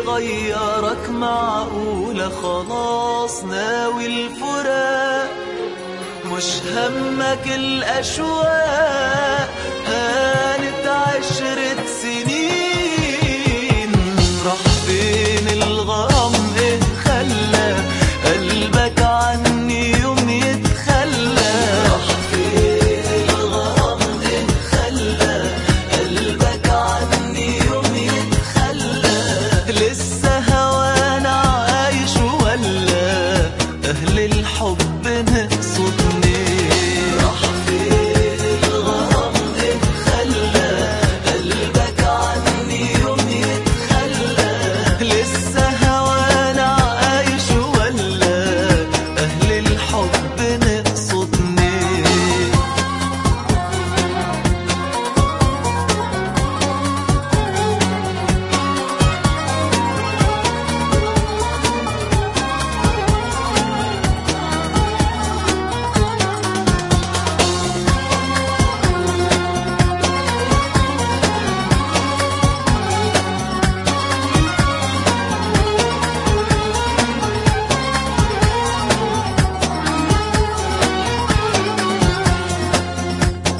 غيرك معقولة خلاص ناوي الفراق مش همك الأشواق هانت عشرة سنين راح فين الغرام ايه خلى قلبك عني يوم يتخلى راح فين الغرام ايه خلى قلبك عني يوم يتخلى لسه هوانا عايش ولا أهل الحب نقصدني راح فين الغرام ايه خلى قلبك عني يوم يتخلى لسه هوانا عايش ولا أهل الحب نقصدني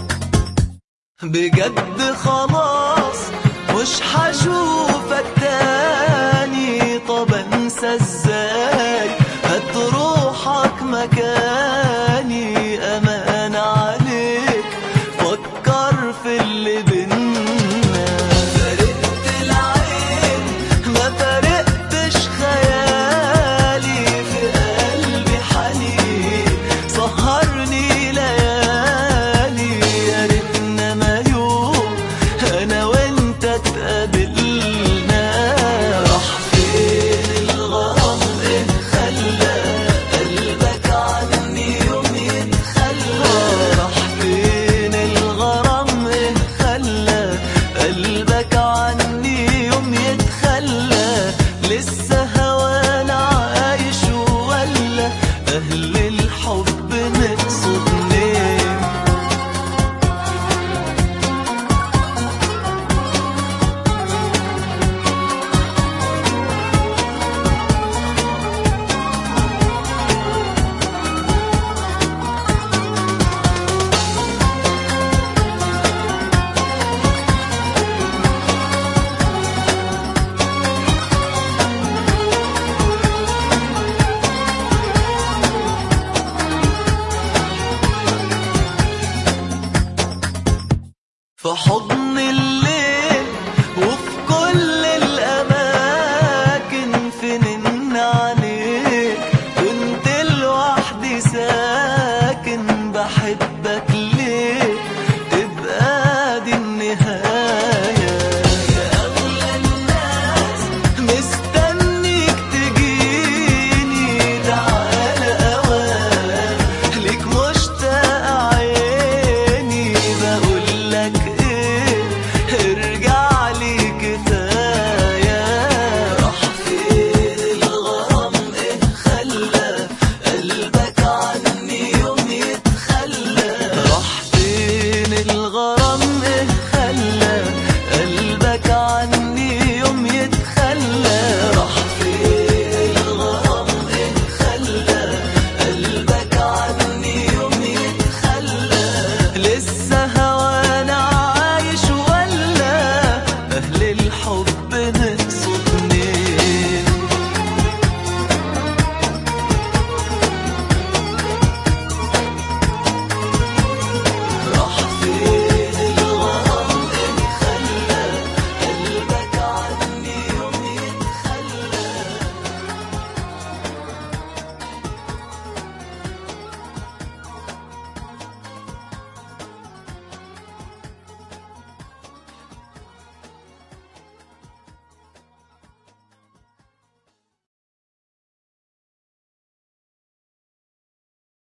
بجد خلاص مش هشوفك تاني